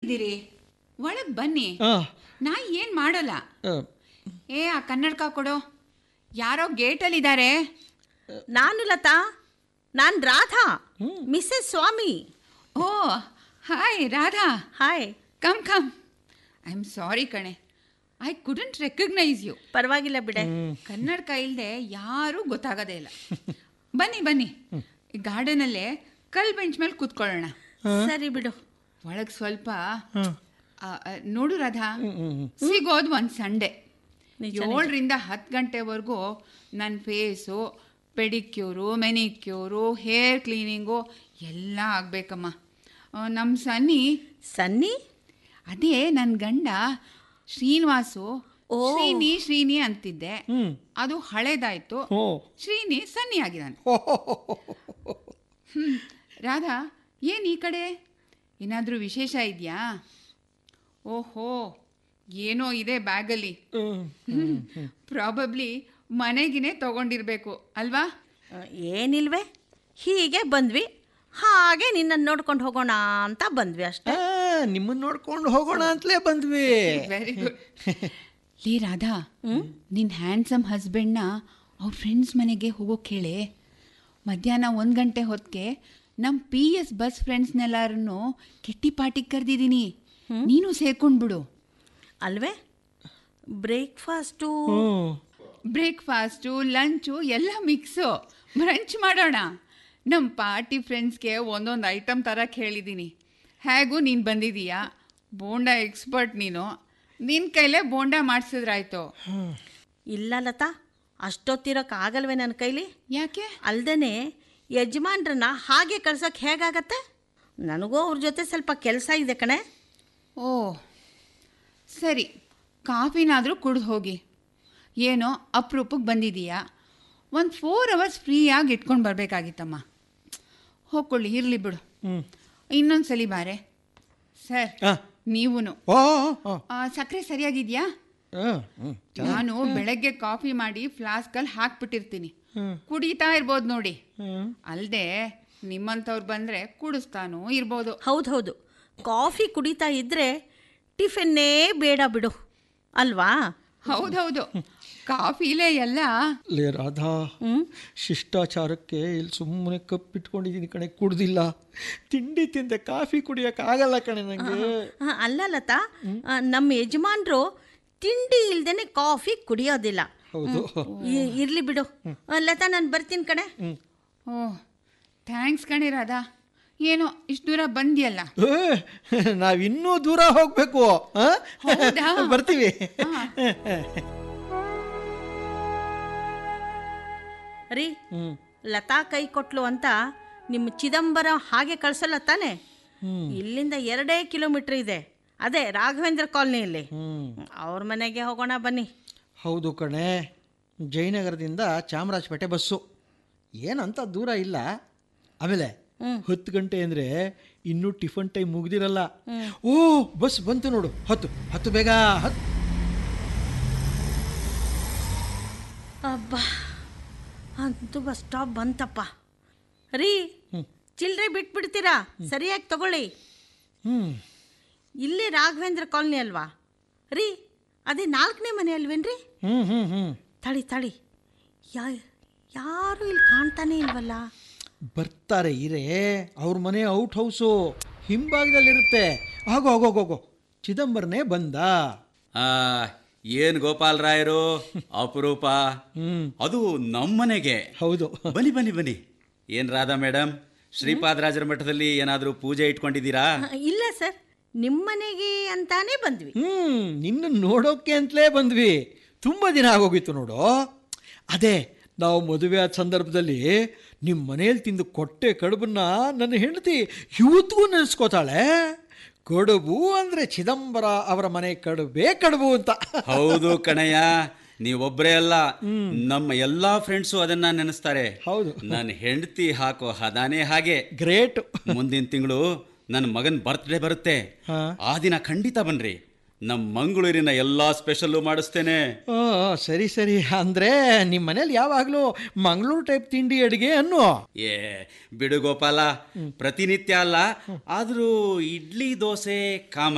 ನಿಂತಿದ್ದೀರಿ ಒಳಗ್ ಬನ್ನಿ ಆ, ನಾ ಏನ್ ಮಾಡಲ್ಲ ಆ, ಏ ಆ ಕನ್ನಡಕ ಕೊಡು ಯಾರೋ ಗೇಟಲ್ಲಿದ್ದಾರೆ ನಾನು ಲತಾ ನಾನು Radha Mrs Swamy oh hi Radha hi come come I am sorry ಕಣೆ ಐ ಕುಡಂಟ್ ರೆಕಗ್ನೈಸ್ ಯು ಪರವಾಗಿಲ್ಲ ಬಿಡೆ ಕನ್ನಡಕ ಇಲ್ಲದೆ ಯಾರೂ ಗೊತ್ತಾಗೋದೇ ಇಲ್ಲ ಬನ್ನಿ ಬನ್ನಿ ಈ ಗಾರ್ಡನಲ್ಲೇ ಕಲ್ ಬೆಂಚ್ ಮೇಲೆ ಕೂತ್ಕೊಳ್ಳೋಣ ಸರಿ ಬಿಡು ಒಳಗೆ ಸ್ವಲ್ಪ ಆ, ಆ, ನೋಡು ರಾಧಾ ಸಿಗೋದು ಒಂದು ಸಂಡೇ ಏಳರಿಂದ ಹತ್ತು ಗಂಟೆವರೆಗೂ ನನ್ನ face pedicure manicure hair cleaning ಎಲ್ಲ ಆಗಬೇಕಮ್ಮ ನಮ್ಮ ಸನ್ನಿ ಸನ್ನಿ ಅದೇ ನನ್ನ ಗಂಡ ಶ್ರೀನಿವಾಸು ಶ್ರೀನಿ ಶ್ರೀನಿ ಅಂತಿದ್ದೆ ಅದು ಹಳೇದಾಯ್ತು ಓ ಶ್ರೀನಿ ಸನ್ನಿ ಆಗಿದ್ದಾನೆ ಹ್ಮ್. ರಾಧಾ ಏನು ಈ ಕಡೆ ಏನಾದರೂ ವಿಶೇಷ ಇದೆಯಾ ಓಹೋ ಏನೋ ಇದೆ ಬ್ಯಾಗಲ್ಲಿ ಹ್ಮ್. ಪ್ರಾಬಬ್ಲಿ ಮನೆಗಿನೇ ತಗೊಂಡಿರ್ಬೇಕು ಅಲ್ವಾ ಆ, ಏನಿಲ್ವೇ ಹೀಗೆ ಬಂದ್ವಿ ಹಾಗೆ ನಿನ್ನನ್ನು ನೋಡ್ಕೊಂಡು ಹೋಗೋಣ ಅಂತ ಬಂದ್ವಿ ಅಷ್ಟೇ ಆ, ನಿಮ್ಮನ್ನ ನೋಡ್ಕೊಂಡು ಹೋಗೋಣ ಅಂತಲೇ ಬಂದ್ವಿ ವೆರಿ ಗುಡ್ ಲೇ ರಾಧಾ ನಿನ್ನ ಹ್ಯಾಂಡ್ಸಮ್ ಹಸ್ಬೆಂಡ್ನ ಅವ್ರ ಫ್ರೆಂಡ್ಸ್ ಮನೆಗೆ ಹೋಗೋಕೆ ಹೇಳೆ ಮಧ್ಯಾಹ್ನ ಒಂದು ಗಂಟೆ ಹೊತ್ತಿಗೆ ನಮ್ಮ ಪಿ ಎಸ್ ಬಸ್ ಫ್ರೆಂಡ್ಸ್ನೆಲ್ಲರನ್ನು ಕಿಟ್ಟಿ ಪಾರ್ಟಿಗೆ ಕರೆದಿದ್ದೀನಿ ನೀನು ಸೇರ್ಕೊಂಡ್ಬಿಡು ಅಲ್ವೇ ಬ್ರೇಕ್ಫಾಸ್ಟು ಹ್ಮ್. ಬ್ರೇಕ್ಫಾಸ್ಟು ಲಂಚು ಎಲ್ಲ ಮಿಕ್ಸು ಬ್ರಂಚ್ ಮಾಡೋಣ ನಮ್ಮ ಪಾರ್ಟಿ ಫ್ರೆಂಡ್ಸ್ಗೆ ಒಂದೊಂದು ಐಟಮ್ ತರಕ್ಕೆ ಹೇಳಿದ್ದೀನಿ ಹೇಗೂ ನೀನು ಬಂದಿದೀಯಾ ಬೋಂಡ ಎಕ್ಸ್ಪರ್ಟ್ ನೀನು ನಿನ್ನ ಕೈಲೇ ಬೋಂಡ ಮಾಡಿಸಿದ್ರಾಯ್ತು ಇಲ್ಲ ಲತಾ ಅಷ್ಟೊತ್ತಿರೋಕೆ ಆಗಲ್ವೇ ನನ್ನ ಕೈಲಿ ಯಾಕೆ ಅಲ್ದೇ ಯಜಮಾನ್ರನ್ನ ಹಾಗೆ ಕಳ್ಸೋಕೆ ಹೇಗಾಗತ್ತೆ ನನಗೂ ಅವ್ರ ಜೊತೆ ಸ್ವಲ್ಪ ಕೆಲಸ ಇದೆ ಕಣೆ ಓ ಸರಿ ಕಾಫಿನಾದರೂ ಕುಡ್ದು ಹೋಗಿ ಏನೋ ಅಪ್ರೂಪಕ್ಕೆ ಬಂದಿದೀಯಾ ಒಂದು ಫೋರ್ ಅವರ್ಸ್ ಫ್ರೀಯಾಗಿ ಇಟ್ಕೊಂಡು ಬರಬೇಕಾಗಿತ್ತಮ್ಮ ಹೋಗ್ಕೊಳ್ಳಿ ಇರಲಿ ಬಿಡು ಹ್ಮ್. ಇನ್ನೊಂದು ಸಲ ಬಾರೆ ಸರ್ ಆ, ನೀವೂ ಓ ಓ, ಸಕ್ಕರೆ ಸರಿಯಾಗಿದೆಯಾ ಆ, ಹ್ಮ್. ನಾನು ಬೆಳಗ್ಗೆ ಕಾಫಿ ಮಾಡಿ ಫ್ಲಾಸ್ಕಲ್ಲಿ ಹಾಕ್ಬಿಟ್ಟಿರ್ತೀನಿ ಹ್ಮ್. ಕುಡಿತಾ ಇರ್ಬೋದು ನೋಡಿ ಹ್ಮ್. ಅಲ್ಲದೆ ನಿಮ್ಮಂಥವ್ರು ಬಂದರೆ ಕುಡಿಸ್ತಾನೂ ಇರ್ಬೋದು ಹೌದು ಹೌದು ಕಾಫಿ ಕುಡಿತಾ ಇದ್ದರೆ ಟಿಫಿನ್ನೇ ಬೇಡ ಬಿಡು ಅಲ್ವಾ ಹೌದೌದು ಕಾಫಿಲೇ ಎಲ್ಲ ಲೇ ರಾಧಾ ಶಿಷ್ಟಾಚಾರಕ್ಕೆ ಇಲ್ಲಿ ಸುಮ್ಮನೆ ಕಪ್ಪಿಟ್ಕೊಂಡಿದ್ದೀನಿ ಕಣೆ ಕುಡ್ದಿಲ್ಲ ತಿಂಡಿ ತಿಂದೆ ಕಾಫಿ ಕುಡಿಯೋಕ್ಕಾಗಲ್ಲ ಕಣೆ ನನಗೆ ಆ, ಅಲ್ಲ ಲತಾ ಆ, ನಮ್ಮ ಯಜಮಾನ್ರು ತಿಂಡಿ ಇಲ್ದೇನೆ ಕಾಫಿ ಕುಡಿಯೋದಿಲ್ಲ ಹೌದು ಇ- ಇರ್ಲಿ ಬಿಡು ಆ, ಲತಾ ನಾನು ಬರ್ತೀನಿ ಕಣೆ ಓ ಥ್ಯಾಂಕ್ಸ್ ಕಣೆ ರಾಧಾ ಏನೋ ಇಷ್ಟು ದೂರ ಬಂದಿಯಲ್ಲ ಏ, ನಾವಿನ್ನೂ ದೂರ ಹೋಗ್ಬೇಕು ಆ? ಹೌದಾ? ಬರ್ತೀವಿ ರೀ ಹ್ಮ್. ಲತಾ ಕೈ ಕೊಟ್ಲು ಅಂತ ನಿಮ್ಮ ಚಿದಂಬರ ಹಾಗೆ ಕಳ್ಸಲ್ಲ ತಾನೆ ಇಲ್ಲಿಂದ ಎರಡೇ ಕಿಲೋಮೀಟ್ರ್ ಇದೆ ಅದೇ ರಾಘವೇಂದ್ರ ಕಾಲನಿಯಲ್ಲಿ ಹ್ಮ್. ಅವ್ರ ಮನೆಗೆ ಹೋಗೋಣ ಬನ್ನಿ ಹೌದು ಕಣೆ ಜಯನಗರದಿಂದ ಚಾಮರಾಜಪೇಟೆ ಬಸ್ಸು ಏನಂತ ದೂರ ಇಲ್ಲ ಆಮೇಲೆ ಹತ್ತು ಗಂಟೆ ಅಂದರೆ ಇನ್ನೂ ಟಿಫನ್ ಟೈಮ್ ಮುಗ್ದಿರಲ್ಲ ಓ ಬಸ್ ಬಂತು ನೋಡು ಹತ್ತು ಹತ್ತು ಬೇಗ ಹತ್ತು ಅಬ್ಬಾ ಅಂತೂ ಬಸ್ ಸ್ಟಾಪ್ ಬಂತಪ್ಪ ರೀ ಚಿಲ್ಲರೆ ಬಿಟ್ಬಿಡ್ತೀರಾ ಸರಿಯಾಗಿ ತಗೊಳ್ಳಿ ಹ್ಞೂ ಇಲ್ಲೇ ರಾಘವೇಂದ್ರ ಕಾಲನಿ ಅಲ್ವಾ ರೀ ಅದೇ ನಾಲ್ಕನೇ ಮನೆ ಅಲ್ವೇನ್ರಿ ಹ್ಞೂ ಹ್ಞೂ ಹ್ಞೂ ತಳಿ ತಳಿ ಯಾ ಯಾರು ಇಲ್ಲಿ ಕಾಣ್ತಾನೆ ಇಲ್ವಲ್ಲ ಬರ್ತಾರೆ ಇರೇ ಅವ್ರ ಮನೆ ಔಟ್ ಹೌಸು ಹಿಂಭಾಗದಲ್ಲಿರುತ್ತೆ ಆಗೋ ಹೋಗೋ ಹೋಗೋ ಚಿದಂಬರನೇ ಬಂದ ಆ ಏನ್ ಗೋಪಾಲ್ ರಾಯರು ಅಪರೂಪ ಹ್ಮ್. ಅದು ನಮ್ಮನೆಗೆ ಹೌದು ಬನ್ನಿ ಬನ್ನಿ ಬನ್ನಿ ಏನ್ ರಾಧಾ ಮೇಡಮ್ ಶ್ರೀಪಾದರಾಜರ ಮಠದಲ್ಲಿ ಏನಾದರೂ ಪೂಜೆ ಇಟ್ಕೊಂಡಿದ್ದೀರಾ ಆ, ಇಲ್ಲ ಸರ್ ನಿಮ್ಮನೆಗೆ ಅಂತಾನೆ ಬಂದ್ವಿ ಹ್ಮ್ ನಿನ್ನ ನೋಡೋಕೆ ಅಂತಲೇ ಬಂದ್ವಿ ತುಂಬ ದಿನ ಆಗೋಗಿತ್ತು ನೋಡು ಅದೇ ನಾವು ಮದುವೆ ಆದ ಸಂದರ್ಭದಲ್ಲಿ ನಿಮ್ಮ ಮನೇಲಿ ತಿಂದು ಕೊಟ್ಟೆ ಕಡುಬನ್ನ ನನ್ನ ಹೆಂಡತಿ ಇವತ್ತಿಗೂ ನೆನೆಸ್ಕೋತಾಳೆ ಕಡುಬು ಅಂದರೆ ಚಿದಂಬರ ಅವರ ಮನೆ ಕಡುಬೇ ಕಡುಬು ಅಂತ ಹೌದು ಕಣಯ್ಯ ನೀವೊಬ್ಬರೇ ಅಲ್ಲ ನಮ್ಮ ಎಲ್ಲಾ ಫ್ರೆಂಡ್ಸು ಅದನ್ನ ನೆನೆಸ್ತಾರೆ ಹೌದು. ನನ್ನ ಹೆಂಡತಿ ಹಾಕೋ ಹದಾನೇ ಹಾಗೆ ಗ್ರೇಟ್ ಮುಂದಿನ ತಿಂಗಳು ನನ್ನ ಮಗನ ಬರ್ತ್ಡೇ ಬರುತ್ತೆ ಹಾ. ಆ ದಿನ ಖಂಡಿತ ಬನ್ರಿ ನಮ್ಮ ಮಂಗಳೂರಿನ ಎಲ್ಲಾ ಸ್ಪೆಷಲ್ಲು ಮಾಡಿಸ್ತೇನೆ ಆ, ಸರಿ ಸರಿ ಅಂದರೆ ನಿಮ್ಮ ಮನೇಲಿ ಯಾವಾಗಲೂ ಮಂಗಳೂರು ಟೈಪ್ ತಿಂಡಿ ಅಡುಗೆ ಅನ್ನೋ ಏ ಬಿಡು ಗೋಪಾಲ ಪ್ರತಿನಿತ್ಯ ಅಲ್ಲ ಆದ್ರೂ ಇಡ್ಲಿ ದೋಸೆ ಕಾಮ